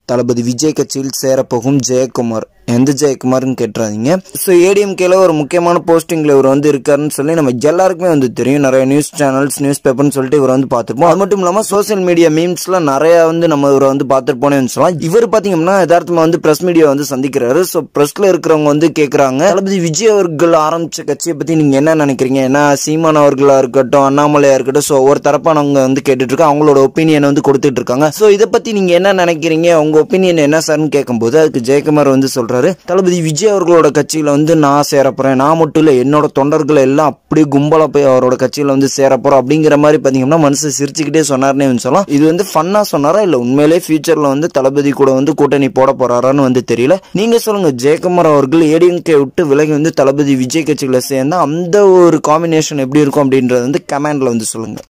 தளபதி விஜய் கட்சியில் சேரப்போகும் ஜெயக்குமார் எந்த ஜெயக்குமார்னு கேட்டுறாதீங்க ஸோ ஏடிஎம்கேல ஒரு முக்கியமான போஸ்டிங்கில் இவர் வந்து இருக்காருன்னு சொல்லி நம்ம எல்லாருக்குமே வந்து தெரியும் நிறைய நியூஸ் சேனல்ஸ் நியூஸ் பேப்பர்னு சொல்லிட்டு இவர் வந்து பார்த்துருப்போம் அது மட்டும் இல்லாமல் சோசியல் மீடியா மீம்ஸ்லாம் நிறைய வந்து நம்ம இவரை வந்து பார்த்துருப்போம்னு சொல்லலாம் இவர் பார்த்தீங்கன்னா யதார்த்தமாக வந்து பிரஸ் மீடியா வந்து சந்திக்கிறாரு ஸோ பிரஸ்ல இருக்கிறவங்க வந்து கேட்குறாங்க தளபதி விஜய் அவர்கள் ஆரம்பிச்ச கட்சியை பற்றி நீங்கள் என்ன நினைக்கிறீங்க ஏன்னா சீமான் அவர்களாக இருக்கட்டும் அண்ணாமலையா இருக்கட்டும் ஸோ ஒரு தரப்பானவங்க வந்து கேட்டுட்டு இருக்காங்க அவங்களோட ஒப்பீனியன் வந்து கொடுத்துட்டு இருக்காங்க ஸோ இதை பற்றி நீங்கள் என்ன நினைக்கிறீங்க உங்க ஒப்பீனியன் என்ன சார்னு கேட்கும்போது அதுக்கு ஜெயக்குமார் வந்து சொல்றாரு தளபதி விஜய் அவர்களோட கட்சியில வந்து நான் சேரப்போறேன் நான் மட்டும் இல்லை என்னோட தொண்டர்கள் எல்லாம் அப்படியே கும்பலா போய் அவரோட கட்சியில வந்து சேரப்போறோம் அப்படிங்கிற மாதிரி பாத்தீங்கன்னா மனசு சிரிச்சுக்கிட்டே சொன்னார்னே வந்து சொல்லலாம் இது வந்து ஃபன்னா சொன்னாரா இல்ல உண்மையிலே ஃபியூச்சர்ல வந்து தளபதி கூட வந்து கூட்டணி போட போறாரான்னு வந்து தெரியல நீங்க சொல்லுங்க ஜெயக்குமார் அவர்கள் ஏடிஎம்கே விட்டு விலகி வந்து தளபதி விஜய் கட்சியில சேர்ந்தா அந்த ஒரு காம்பினேஷன் எப்படி இருக்கும் அப்படின்றது வந்து கமெண்ட்ல வந்து சொல்லுங்க